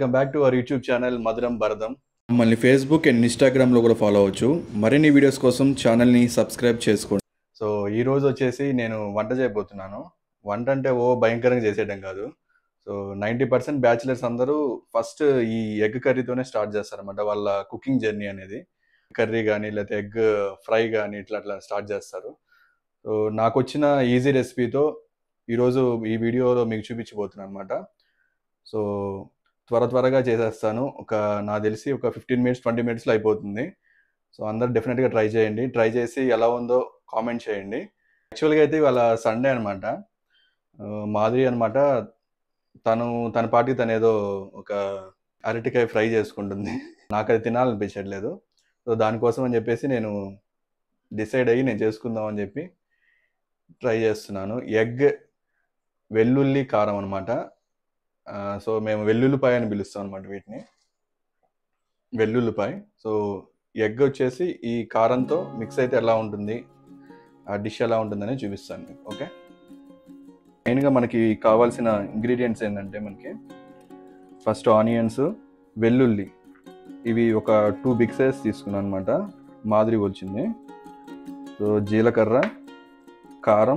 welcome back to our YouTube channel Madhuram Bharatam మమ్మల్ని Facebook and ఇన్స్టాగ్రామ్లో కూడా ఫాలో అవ్వచ్చు మరిన్ని వీడియోస్ కోసం ఛానల్ని సబ్స్క్రైబ్ చేసుకోండి సో ఈ రోజు వచ్చేసి నేను వంట చేయబోతున్నాను వంట అంటే ఓ భయంకరంగా చేసేయడం కాదు సో నైంటీ పర్సెంట్ బ్యాచిలర్స్ అందరూ ఫస్ట్ ఈ ఎగ్ కర్రీతోనే స్టార్ట్ చేస్తారన్నమాట వాళ్ళ కుకింగ్ జర్నీ అనేది కర్రీ కానీ లేకపోతే ఎగ్ ఫ్రై కానీ ఇట్లా అట్లా స్టార్ట్ చేస్తారు సో నాకు వచ్చిన ఈజీ రెసిపీతో ఈరోజు ఈ వీడియోలో మీకు చూపించబోతున్నాను అనమాట సో త్వర త్వరగా చేసేస్తాను ఒక నాకు తెలిసి ఒక ఫిఫ్టీన్ మినిట్స్ ట్వంటీ మినిట్స్లో అయిపోతుంది సో అందరు డెఫినెట్గా ట్రై చేయండి ట్రై చేసి ఎలా ఉందో కామెంట్ చేయండి యాక్చువల్గా అయితే ఇవాళ సండే అనమాట మాధురి అనమాట తను తన పాటికి తను ఏదో ఒక అరటికాయ ఫ్రై చేసుకుంటుంది నాకు అది తినాలనిపించట్లేదు సో దానికోసం అని చెప్పేసి నేను డిసైడ్ అయ్యి నేను చేసుకుందాం అని చెప్పి ట్రై చేస్తున్నాను ఎగ్ వెల్లుల్లి కారం అనమాట సో మేము వెల్లుల్లిపాయ అని పిలుస్తాం అనమాట వీటిని వెల్లుల్లిపాయ సో ఎగ్ వచ్చేసి ఈ కారంతో మిక్స్ అయితే ఎలా ఉంటుంది ఆ డిష్ ఎలా ఉంటుందని చూపిస్తాను మీకు ఓకే మెయిన్గా మనకి కావాల్సిన ఇంగ్రీడియంట్స్ ఏంటంటే మనకి ఫస్ట్ ఆనియన్స్ వెల్లుల్లి ఇవి ఒక టూ బిగ్ సైజ్ తీసుకున్నాను అనమాట మాదిరి వచ్చింది సో జీలకర్ర కారం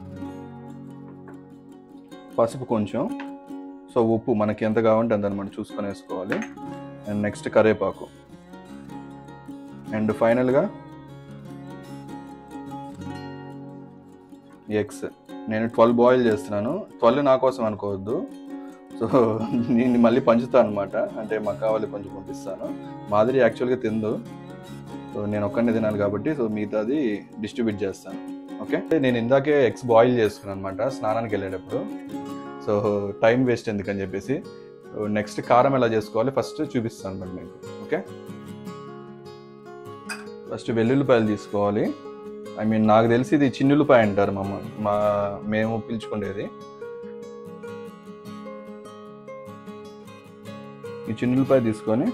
పసుపు కొంచెం సో ఉప్పు మనకి ఎంత కావాలంటే అంత అనమాట చూసుకొని వేసుకోవాలి అండ్ నెక్స్ట్ కరేపాకు అండ్ ఫైనల్గా ఎగ్స్ నేను ట్వెల్వ్ బాయిల్ చేస్తున్నాను ట్వెల్వ్ నా కోసం అనుకోవద్దు సో నేను మళ్ళీ పంచుతాను అనమాట అంటే మా కావాలి కొంచెం పంపిస్తాను మాదిరి యాక్చువల్గా తిందు సో నేను ఒక్కడిని తినాలి కాబట్టి సో మిగతాది డిస్ట్రిబ్యూట్ చేస్తాను ఓకే నేను ఇందాకే ఎగ్స్ బాయిల్ చేసుకున్నాను అనమాట స్నానానికి వెళ్ళేటప్పుడు సో టైం వేస్ట్ ఎందుకని చెప్పేసి నెక్స్ట్ కారం ఎలా చేసుకోవాలి ఫస్ట్ చూపిస్తాను అనమాట మీకు ఓకే ఫస్ట్ వెల్లుల్లిపాయలు తీసుకోవాలి ఐ మీన్ నాకు తెలిసి ఇది చిన్నుల్లిపాయ అంటారు మా అమ్మ మా మేము పిలుచుకునేది ఈ చిన్నుల్లిపాయ తీసుకొని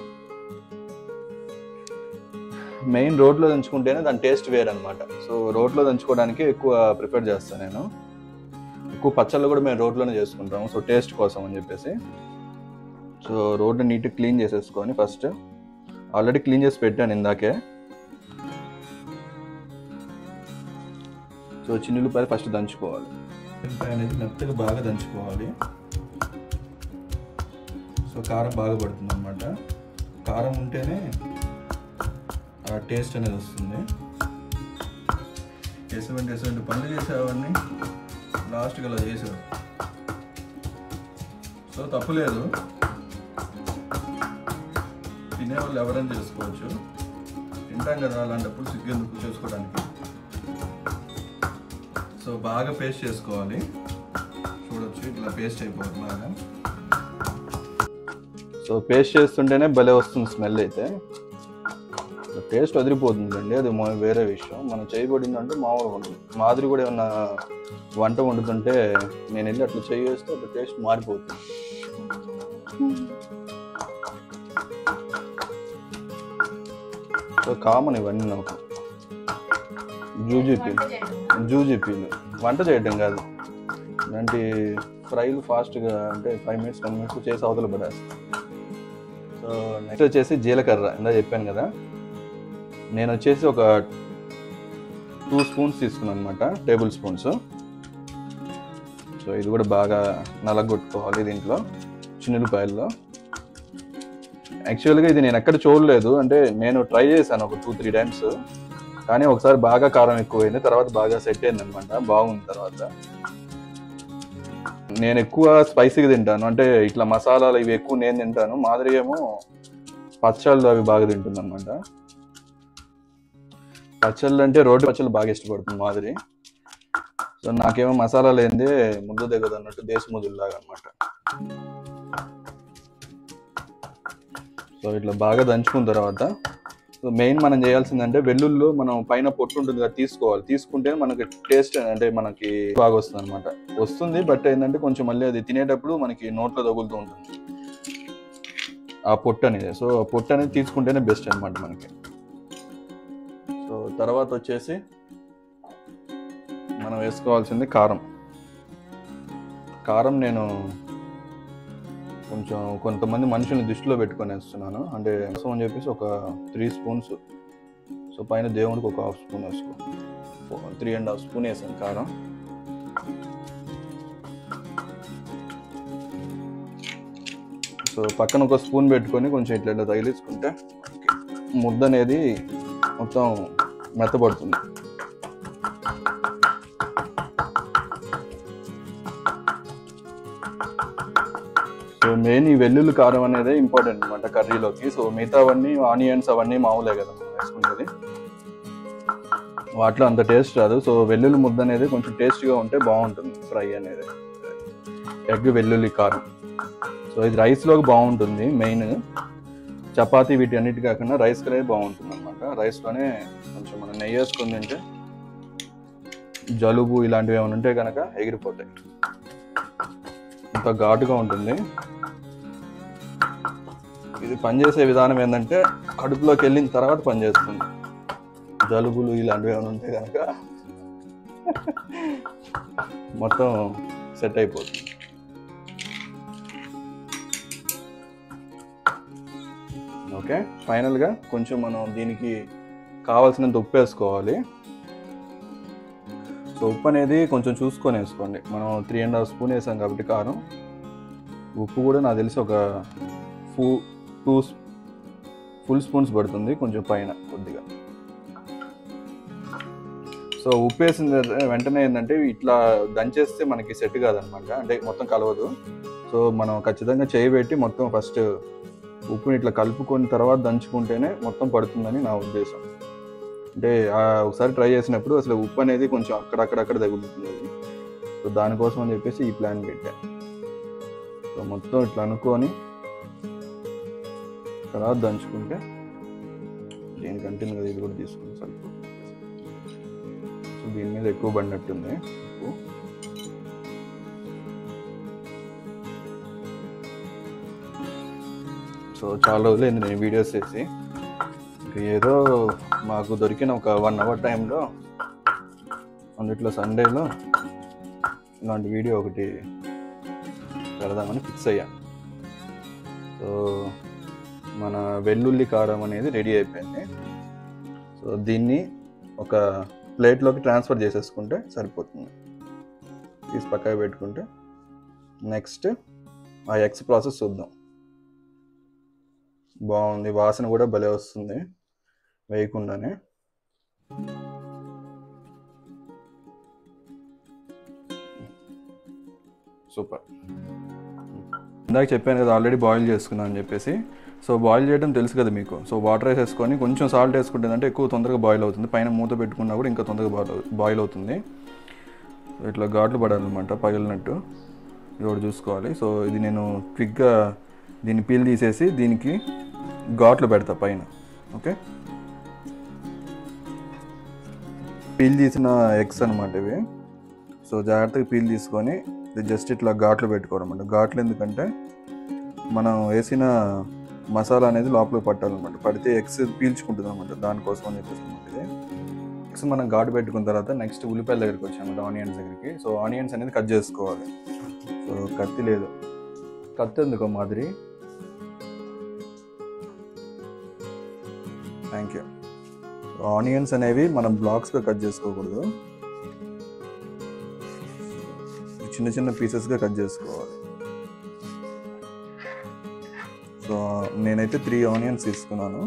మెయిన్ రోడ్లో దంచుకుంటేనే దాని టేస్ట్ వేరనమాట సో రోడ్లో దంచుకోవడానికి ఎక్కువ ప్రిఫర్ చేస్తాను నేను ఎక్కువ పచ్చళ్ళు కూడా మేము రోడ్లోనే చేసుకుంటాము సో టేస్ట్ కోసం అని చెప్పేసి సో రోడ్డు నీట్గా క్లీన్ చేసేసుకొని ఫస్ట్ ఆల్రెడీ క్లీన్ చేసి పెట్టాను ఇందాకే సో చిన్నులపాయలు ఫస్ట్ దంచుకోవాలి ఉల్లిపాయ అనేది మెత్తగా బాగా దంచుకోవాలి సో కారం బాగా పడుతుంది అనమాట కారం ఉంటేనే ఆ టేస్ట్ అనేది వస్తుంది ఎటువంటి ఎటువంటి పనులు చేసేవాడిని లాస్ట్కి అలా చేసేవాడు సో తప్పులేదు తినేవాళ్ళు ఎవరైనా చేసుకోవచ్చు తింటాం కదా అలాంటప్పుడు సిగ్గెందుకు చేసుకోవడానికి సో బాగా పేస్ట్ చేసుకోవాలి చూడొచ్చు ఇట్లా పేస్ట్ అయిపోతుంది బాగా సో పేస్ట్ చేస్తుంటేనే భలే వస్తుంది స్మెల్ అయితే టేస్ట్ వదిలిపోతుందండి అది మా- వేరే విషయం మనం చేయబడిందంటే మామూలుగా ఉంటుంది మాదిరి కూడా ఏమన్నా వంట వండుతుంటే నేను వెళ్ళి అట్లా చేయి వేస్తే అట్లా టేస్ట్ మారిపోతుంది సో కామన్ ఇవన్నీ నాకు జూజీపీలు జూజీపీలు వంట చేయడం కాదు ఇలాంటి ఫ్రైలు ఫాస్ట్గా అంటే ఫైవ్ మినిట్స్ టెన్ మినిట్స్ చేసి అవతల పడేస్తాను సో నెక్స్ట్ వచ్చేసి జీలకర్ర ఇందా చెప్పాను కదా నేను వచ్చేసి ఒక టూ స్పూన్స్ తీసుకున్నాను అనమాట టేబుల్ స్పూన్స్ సో ఇది కూడా బాగా నలగొట్టుకోవాలి దీంట్లో చిన్నులపాయల్లో యాక్చువల్గా ఇది నేను ఎక్కడ చూడలేదు అంటే నేను ట్రై చేశాను ఒక టూ త్రీ టైమ్స్ కానీ ఒకసారి బాగా కారం ఎక్కువైంది తర్వాత బాగా సెట్ అయింది అనమాట బాగుంది తర్వాత నేను ఎక్కువ స్పైసీగా తింటాను అంటే ఇట్లా మసాలాలు ఇవి ఎక్కువ నేను తింటాను మాదిరి ఏమో పచ్చళ్ళు అవి బాగా తింటుంది అనమాట పచ్చళ్ళు అంటే రోడ్డు పచ్చళ్ళు బాగా ఇష్టపడుతుంది మాదిరి సో నాకేమో మసాలా లేనిదే ముద్దు దిగదు అన్నట్టు దేశ ముద్దులాగా అనమాట సో ఇట్లా బాగా దంచుకున్న తర్వాత సో మెయిన్ మనం చేయాల్సిందంటే వెల్లుల్లో మనం పైన పొట్టు ఉంటుంది కదా తీసుకోవాలి తీసుకుంటే మనకి టేస్ట్ అంటే మనకి బాగా వస్తుంది అనమాట వస్తుంది బట్ ఏంటంటే కొంచెం మళ్ళీ అది తినేటప్పుడు మనకి నోట్లో తగులుతూ ఉంటుంది ఆ పొట్టు అనేది సో ఆ పొట్టు అనేది తీసుకుంటేనే బెస్ట్ అనమాట మనకి సో తర్వాత వచ్చేసి మనం వేసుకోవాల్సింది కారం కారం నేను కొంచెం కొంతమంది మనుషుల్ని దృష్టిలో పెట్టుకొని వేస్తున్నాను అంటే సో అని చెప్పేసి ఒక త్రీ స్పూన్స్ సో పైన దేవుడికి ఒక హాఫ్ స్పూన్ వేసుకో త్రీ అండ్ హాఫ్ స్పూన్ వేసాను కారం సో పక్కన ఒక స్పూన్ పెట్టుకొని కొంచెం ఇట్లా ఇట్లా తగిలించుకుంటే ముద్ద అనేది మొత్తం మెత్తపడుతుంది సో మెయిన్ ఈ వెల్లుల్లి కారం అనేది ఇంపార్టెంట్ అనమాట కర్రీలోకి సో మిగతావన్నీ ఆనియన్స్ అవన్నీ మామూలే కదా మనం వేసుకునేది వాటిలో అంత టేస్ట్ రాదు సో వెల్లుల్లి ముద్ద అనేది కొంచెం టేస్ట్గా ఉంటే బాగుంటుంది ఫ్రై అనేది ఎగ్ వెల్లుల్లి కారం సో ఇది రైస్లోకి బాగుంటుంది మెయిన్ చపాతీ వీటి అన్నిటి కాకుండా రైస్ అనేది బాగుంటుంది అనమాట రైస్లోనే కొంచెం మనం నెయ్యి వేసుకుని తింటే జలుబు ఇలాంటివి ఏమైనా ఉంటే కనుక ఎగిరిపోతాయి ఇంత ఘాటుగా ఉంటుంది ఇది పనిచేసే విధానం ఏంటంటే కడుపులోకి వెళ్ళిన తర్వాత పనిచేస్తుంది జలుబులు ఇలాంటివి ఏమైనా ఉంటే కనుక మొత్తం సెట్ అయిపోతుంది ఓకే ఫైనల్గా కొంచెం మనం దీనికి కావాల్సినంత ఉప్పు వేసుకోవాలి సో ఉప్పు అనేది కొంచెం చూసుకొని వేసుకోండి మనం త్రీ అండ్ హాఫ్ స్పూన్ వేసాం కాబట్టి కారం ఉప్పు కూడా నాకు తెలిసి ఒక ఫూ టూ ఫుల్ స్పూన్స్ పడుతుంది కొంచెం పైన కొద్దిగా సో ఉప్పు వేసిన తర్వాత వెంటనే ఏంటంటే ఇట్లా దంచేస్తే మనకి సెట్ కాదనమాట అంటే మొత్తం కలవదు సో మనం ఖచ్చితంగా చేయి పెట్టి మొత్తం ఫస్ట్ ఉప్పుని ఇట్లా కలుపుకొని తర్వాత దంచుకుంటేనే మొత్తం పడుతుందని నా ఉద్దేశం అంటే ఆ ఒకసారి ట్రై చేసినప్పుడు అసలు ఉప్పు అనేది కొంచెం అక్కడక్కడక్కడ తగులుతుంది సో దానికోసం అని చెప్పేసి ఈ ప్లాన్ పెట్టా సో మొత్తం ఇట్లా అనుకొని తర్వాత దంచుకుంటే దీనికంటే కదా ఇది కూడా తీసుకుని సరిపోతుంది సో దీని మీద ఎక్కువ పడినట్టుంది ఉప్పు సో చాలా రోజులు అయింది నేను వీడియోస్ చేసి ఇంక ఏదో మాకు దొరికిన ఒక వన్ అవర్ టైంలో అందుట్లో సండేలో ఇలాంటి వీడియో ఒకటి పెడదామని ఫిక్స్ అయ్యా సో మన వెల్లుల్లి కారం అనేది రెడీ అయిపోయింది సో దీన్ని ఒక ప్లేట్లోకి ట్రాన్స్ఫర్ చేసేసుకుంటే సరిపోతుంది తీసి పక్కన పెట్టుకుంటే నెక్స్ట్ ఆ ఎగ్స్ ప్రాసెస్ చూద్దాం బాగుంది వాసన కూడా భలే వస్తుంది వేయకుండానే సూపర్ ఇందాక చెప్పాను కదా ఆల్రెడీ బాయిల్ చేసుకున్నాను అని చెప్పేసి సో బాయిల్ చేయడం తెలుసు కదా మీకు సో వాటర్ వేసేసుకొని కొంచెం సాల్ట్ వేసుకుంటే అంటే ఎక్కువ తొందరగా బాయిల్ అవుతుంది పైన మూత పెట్టుకున్నా కూడా ఇంకా తొందరగా బాయిల్ బాయిల్ అవుతుంది సో ఇట్లా ఘాట్లు పడాలన్నమాట పగిలినట్టు ఇది ఒకటి చూసుకోవాలి సో ఇది నేను క్విక్గా దీన్ని పీల్ తీసేసి దీనికి ఘాట్లు పెడతా పైన ఓకే పీల్ తీసిన ఎగ్స్ అనమాట ఇవి సో జాగ్రత్తగా పీల్ తీసుకొని ఇది జస్ట్ ఇట్లా ఘాట్లు పెట్టుకోవాలన్నమాట ఘాట్లు ఎందుకంటే మనం వేసిన మసాలా అనేది లోపల పట్టాలన్నమాట పడితే ఎగ్స్ పీల్చుకుంటుంది అనమాట దానికోసం అని చెప్పేసి అనమాట ఇది ఎగ్స్ మనం ఘాటు పెట్టుకున్న తర్వాత నెక్స్ట్ ఉల్లిపాయల దగ్గరికి వచ్చామన్నమాట ఆనియన్స్ దగ్గరికి సో ఆనియన్స్ అనేది కట్ చేసుకోవాలి సో కత్తి లేదు కత్తి ఎందుకో మాదిరి థ్యాంక్ యూ ఆనియన్స్ అనేవి మనం బ్లాక్స్గా కట్ చేసుకోకూడదు చిన్న చిన్న పీసెస్గా కట్ చేసుకోవాలి సో నేనైతే త్రీ ఆనియన్స్ తీసుకున్నాను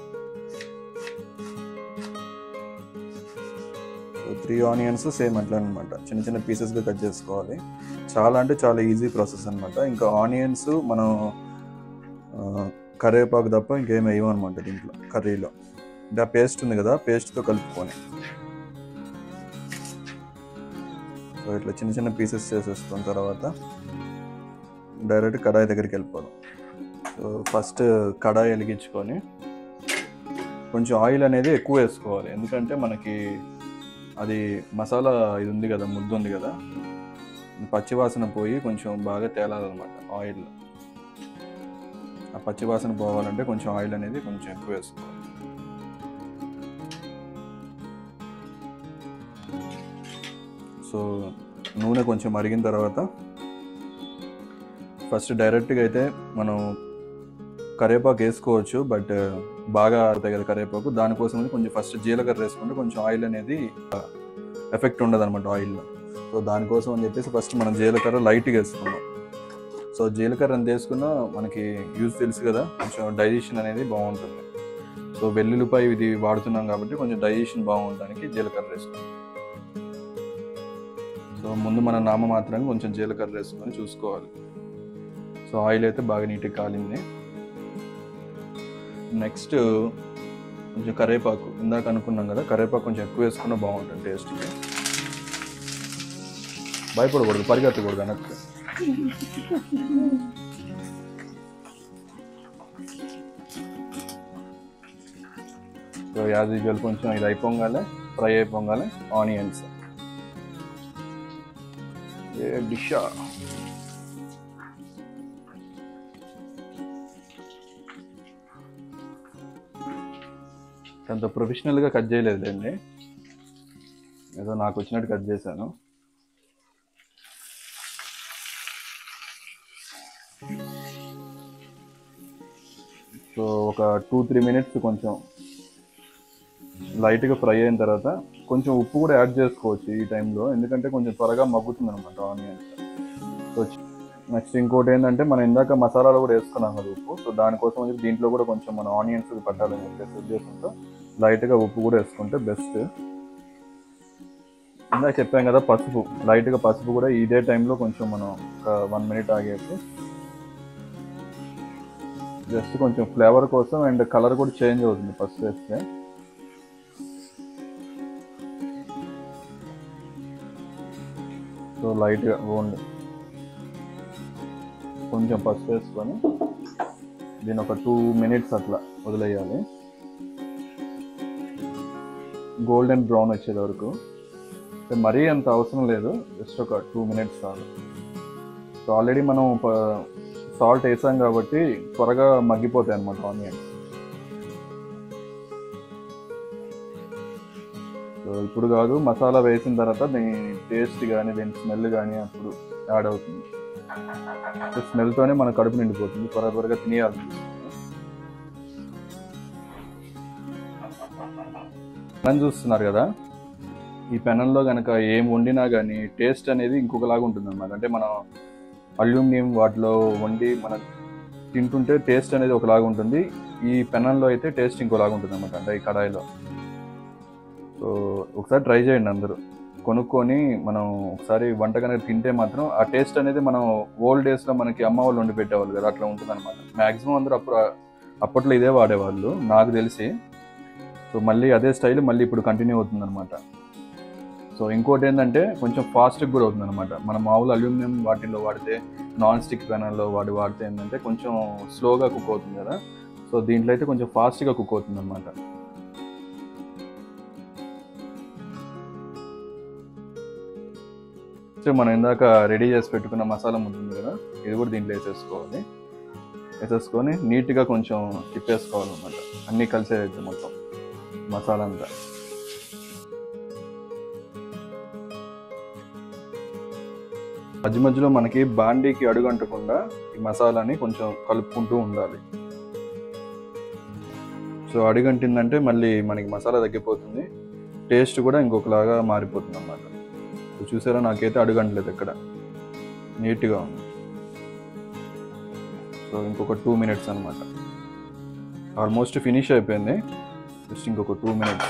సో త్రీ ఆనియన్స్ సేమ్ అట్లా అనమాట చిన్న చిన్న పీసెస్గా కట్ చేసుకోవాలి చాలా అంటే చాలా ఈజీ ప్రాసెస్ అనమాట ఇంకా ఆనియన్స్ మనం ఆ, కరివేపాకు తప్ప ఇంకేం వేయమన్నమాట దీంట్లో కర్రీలో అంటే ఆ పేస్ట్ ఉంది కదా పేస్ట్తో కలుపుకొని సో ఇట్లా చిన్న చిన్న పీసెస్ చేసేసుకున్న తర్వాత డైరెక్ట్ కడాయి దగ్గరికి వెళ్ళిపోదాం సో ఫస్ట్ కడాయి వెలిగించుకొని కొంచెం ఆయిల్ అనేది ఎక్కువ వేసుకోవాలి ఎందుకంటే మనకి అది మసాలా ఇది ఉంది కదా ముద్ద ఉంది కదా పచ్చివాసన పోయి కొంచెం బాగా తేలాలన్నమాట ఆయిల్ ఆ పచ్చివాసన పోవాలంటే కొంచెం ఆయిల్ అనేది కొంచెం ఎక్కువ వేసుకోవాలి సో నూనె కొంచెం మరిగిన తర్వాత ఫస్ట్ డైరెక్ట్గా అయితే మనం కరివేపాకు వేసుకోవచ్చు బట్ బాగా ఆరుతాయి కదా కరివేపాకు దానికోసం అని కొంచెం ఫస్ట్ జీలకర్ర వేసుకుంటే కొంచెం ఆయిల్ అనేది ఎఫెక్ట్ ఉండదు అనమాట ఆయిల్లో సో దానికోసం అని చెప్పేసి ఫస్ట్ మనం జీలకర్ర లైట్గా వేసుకున్నాం సో జీలకర్ర ఎంత వేసుకున్నా మనకి యూజ్ తెలుసు కదా కొంచెం డైజెషన్ అనేది బాగుంటుంది సో వెల్లుల్లిపాయ ఇది వాడుతున్నాం కాబట్టి కొంచెం డైజెషన్ బాగుండడానికి జీలకర్ర వేసుకున్నాం సో ముందు మన నామ మాత్రాన్ని కొంచెం జీలకర్ర వేసుకొని చూసుకోవాలి సో ఆయిల్ అయితే బాగా నీట్గా కాలింది నెక్స్ట్ కొంచెం కరివేపాకు ఇందాక అనుకున్నాం కదా కరివేపాకు కొంచెం ఎక్కువ వేసుకున్నా బాగుంటుంది టేస్ట్కి భయపడకూడదు పరిగెత్తకూడదు వెనక్కి సో యాజ్ యూజువల్ కొంచెం ఇది అయిపోగానే ఫ్రై అయిపోగానే ఆనియన్స్ ఏ డిషా అంత ప్రొఫెషనల్గా కట్ చేయలేదులేండి ఏదో నాకు వచ్చినట్టు కట్ చేశాను సో ఒక టూ త్రీ మినిట్స్ కొంచెం లైట్గా ఫ్రై అయిన తర్వాత కొంచెం ఉప్పు కూడా యాడ్ చేసుకోవచ్చు ఈ టైంలో ఎందుకంటే కొంచెం త్వరగా మగ్గుతుంది అనమాట ఆనియన్స్ సో నెక్స్ట్ ఇంకోటి ఏంటంటే మనం ఇందాక మసాలాలు కూడా వేసుకున్నాం కదా ఉప్పు సో దానికోసం వచ్చి దీంట్లో కూడా కొంచెం మన ఆనియన్స్ పట్టాలని చెప్పేసి ఉద్దేశంతో లైట్గా ఉప్పు కూడా వేసుకుంటే బెస్ట్ ఇందాక చెప్పాం కదా పసుపు లైట్గా పసుపు కూడా ఇదే టైంలో కొంచెం మనం ఒక వన్ మినిట్ ఆగేసి జస్ట్ కొంచెం ఫ్లేవర్ కోసం అండ్ కలర్ కూడా చేంజ్ అవుతుంది ఫస్ట్ వేస్తే సో లైట్గా ఓన్లీ కొంచెం పసుపు వేసుకొని దీని ఒక టూ మినిట్స్ అట్లా వదిలేయాలి గోల్డెన్ బ్రౌన్ వచ్చేది వరకు అంటే మరీ అంత అవసరం లేదు జస్ట్ ఒక టూ మినిట్స్ చాలు సో ఆల్రెడీ మనం సాల్ట్ వేసాం కాబట్టి త్వరగా మగ్గిపోతాయి అన్నమాట ఆనియన్ సో ఇప్పుడు కాదు మసాలా వేసిన తర్వాత దీని టేస్ట్ కానీ దీని స్మెల్ కానీ అప్పుడు యాడ్ అవుతుంది సో స్మెల్తోనే మన కడుపు నిండిపోతుంది త్వర త్వరగా తినేయాలి పెనం చూస్తున్నారు కదా ఈ పెనంలో కనుక ఏం వండినా కానీ టేస్ట్ అనేది ఇంకొకలాగా ఉంటుంది అనమాట అంటే మనం అల్యూమినియం వాటిలో వండి మనం తింటుంటే టేస్ట్ అనేది ఒకలాగా ఉంటుంది ఈ పెనంలో అయితే టేస్ట్ ఇంకోలాగా ఉంటుంది అనమాట అంటే ఈ కడాయిలో సో ఒకసారి ట్రై చేయండి అందరూ కొనుక్కొని మనం ఒకసారి వంట కనుక తింటే మాత్రం ఆ టేస్ట్ అనేది మనం ఓల్డ్ డేస్లో మనకి అమ్మ వాళ్ళు వండి పెట్టేవాళ్ళు కదా అట్లా ఉంటుంది అనమాట మ్యాక్సిమం అందరూ అప్పుడు అప్పట్లో ఇదే వాడేవాళ్ళు నాకు తెలిసి సో మళ్ళీ అదే స్టైల్ మళ్ళీ ఇప్పుడు కంటిన్యూ అవుతుంది అనమాట సో ఇంకోటి ఏంటంటే కొంచెం ఫాస్ట్గా కూడా అవుతుంది అనమాట మన మామూలు అల్యూమినియం వాటిల్లో వాడితే నాన్ స్టిక్ పెనల్లో వాడి వాడితే ఏంటంటే కొంచెం స్లోగా కుక్ అవుతుంది కదా సో దీంట్లో అయితే కొంచెం ఫాస్ట్గా కుక్ అవుతుంది అనమాట సో మనం ఇందాక రెడీ చేసి పెట్టుకున్న మసాలా ఉంటుంది కదా ఇది కూడా దీంట్లో వేసేసుకోవాలి వేసేసుకొని నీట్గా కొంచెం తిప్పేసుకోవాలన్నమాట అన్నీ కలిసేదైతే మొత్తం మసాలా అంతా మధ్య మధ్యలో మనకి బాండీకి అడుగంటకుండా ఈ మసాలాని కొంచెం కలుపుకుంటూ ఉండాలి సో అడుగంటిందంటే మళ్ళీ మనకి మసాలా తగ్గిపోతుంది టేస్ట్ కూడా ఇంకొకలాగా మారిపోతుంది అన్నమాట సో చూసారా నాకైతే అడుగంటలేదు ఇక్కడ నీట్గా ఉంది సో ఇంకొక టూ మినిట్స్ అనమాట ఆల్మోస్ట్ ఫినిష్ అయిపోయింది జస్ట్ ఇంకొక టూ మినిట్స్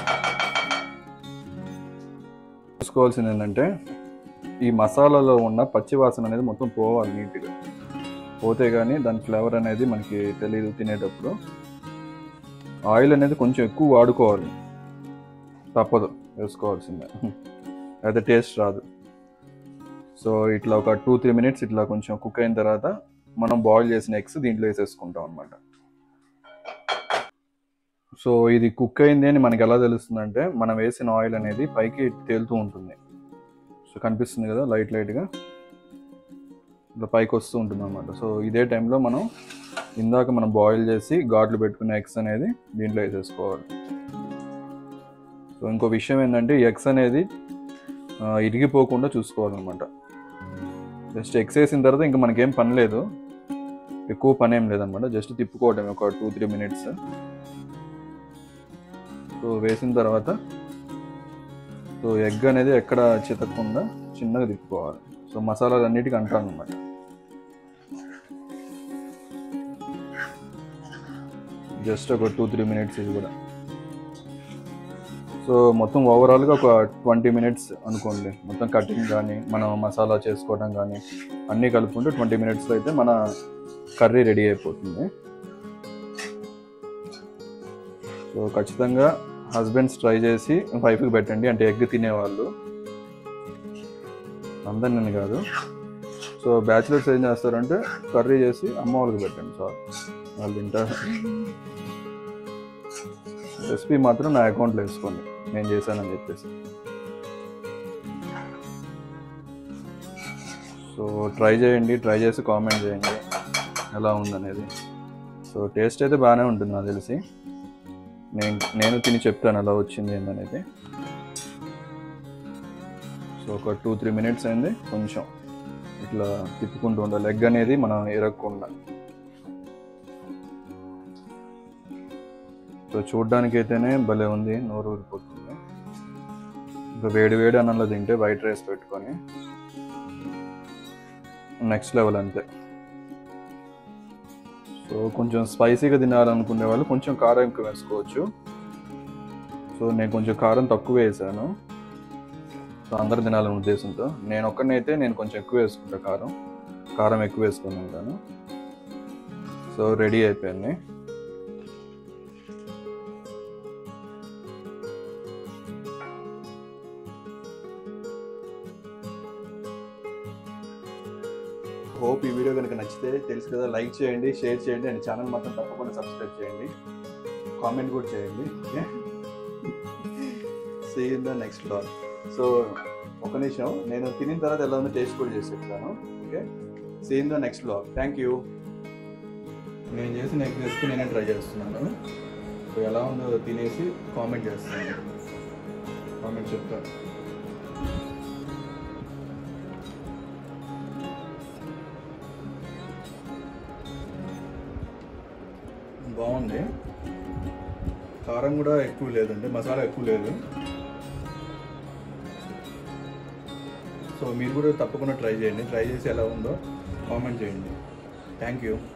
చూసుకోవాల్సింది ఏంటంటే ఈ మసాలాలో ఉన్న పచ్చి వాసన అనేది మొత్తం పోవాలి నీట్గా పోతే కానీ దాని ఫ్లేవర్ అనేది మనకి తెలియదు తినేటప్పుడు ఆయిల్ అనేది కొంచెం ఎక్కువ వాడుకోవాలి తప్పదు వేసుకోవాల్సిందే అయితే టేస్ట్ రాదు సో ఇట్లా ఒక టూ త్రీ మినిట్స్ ఇట్లా కొంచెం కుక్ అయిన తర్వాత మనం బాయిల్ చేసిన ఎగ్స్ దీంట్లో వేసేసుకుంటాం అనమాట సో ఇది కుక్ అయింది అని మనకి ఎలా తెలుస్తుందంటే మనం వేసిన ఆయిల్ అనేది పైకి తేలుతూ ఉంటుంది సో కనిపిస్తుంది కదా లైట్ లైట్గా ఇట్లా పైకి వస్తూ ఉంటుంది అనమాట సో ఇదే టైంలో మనం ఇందాక మనం బాయిల్ చేసి ఘాట్లు పెట్టుకున్న ఎగ్స్ అనేది దీంట్లో వేసేసుకోవాలి సో ఇంకో విషయం ఏంటంటే ఈ ఎగ్స్ అనేది ఆ, ఇరిగిపోకుండా చూసుకోవాలన్నమాట జస్ట్ ఎగ్స్ వేసిన తర్వాత ఇంకా మనకేం పని లేదు ఎక్కువ పని ఏం లేదనమాట జస్ట్ తిప్పుకోవటం ఒక టూ త్రీ మినిట్స్ సో వేసిన తర్వాత సో ఎగ్ అనేది ఎక్కడ చితకకుండా చిన్నగా తిప్పుకోవాలి సో మసాలాలు అన్నిటికీ అంటాను అనమాట జస్ట్ ఒక టూ త్రీ మినిట్స్ ఇది కూడా సో మొత్తం ఓవరాల్గా ఒక ట్వంటీ మినిట్స్ అనుకోండి మొత్తం కటింగ్ కానీ మనం మసాలా చేసుకోవడం కానీ అన్నీ కలుపుకుంటే ట్వంటీ మినిట్స్లో అయితే మన కర్రీ రెడీ అయిపోతుంది సో ఖచ్చితంగా హస్బెండ్స్ ట్రై చేసి వైఫ్కి పెట్టండి అంటే ఎగ్ తినేవాళ్ళు అందరిని కాదు సో బ్యాచిలర్స్ ఏం చేస్తారంటే కర్రీ చేసి అమ్మ వాళ్ళకి పెట్టండి చాలు వాళ్ళు తింటారు రెసిపీ మాత్రం నా అకౌంట్లో వేసుకోండి నేను చేశానని చెప్పేసి సో ట్రై చేయండి ట్రై చేసి కామెంట్ చేయండి ఎలా ఉందనేది సో టేస్ట్ అయితే బాగానే ఉంటుంది నాకు తెలిసి నేను నేను తిని చెప్తాను ఎలా వచ్చింది ఏందనేది సో ఒక టూ త్రీ మినిట్స్ అయింది కొంచెం ఇట్లా తిప్పుకుంటూ ఉండాలి లెగ్ అనేది మనం ఎరగకుండా సో చూడ్డానికి అయితేనే భలే ఉంది నోరు ఊరిపోతుంది ఇంకా వేడి వేడి అన్నంలో తింటే వైట్ రైస్ పెట్టుకొని నెక్స్ట్ లెవెల్ అంతే సో కొంచెం స్పైసీగా తినాలనుకునే వాళ్ళు కొంచెం కారం ఎక్కువ వేసుకోవచ్చు సో నేను కొంచెం కారం తక్కువ వేసాను సో అందరు తినాలనే ఉద్దేశంతో నేను ఒక్కడినైతే నేను కొంచెం ఎక్కువ వేసుకుంటా కారం కారం ఎక్కువ వేసుకొని ఉంటాను సో రెడీ అయిపోయింది హోప్ ఈ వీడియో కనుక నచ్చితే తెలుసు కదా లైక్ చేయండి షేర్ చేయండి అండ్ ఛానల్ మాత్రం తప్పకుండా సబ్స్క్రైబ్ చేయండి కామెంట్ కూడా చేయండి okay see in the next blog so ఒక నిమిషం నేను తినిన తర్వాత ఎలా ఉందో టేస్ట్ కూడా చేసి చెప్తాను okay see in the next blog thank you నేను చేసిన ఎగ్ రెసిపీ నేనే ట్రై చేస్తున్నాను సో ఎలా ఉందో తినేసి కామెంట్ చేస్తాను కామెంట్ చెప్తాను బాగుంది కారం కూడా ఎక్కువ లేదంటే మసాలా ఎక్కువ లేదు సో మీరు కూడా తప్పకుండా ట్రై చేయండి ట్రై చేసి ఎలా ఉందో కామెంట్ చేయండి థ్యాంక్ యూ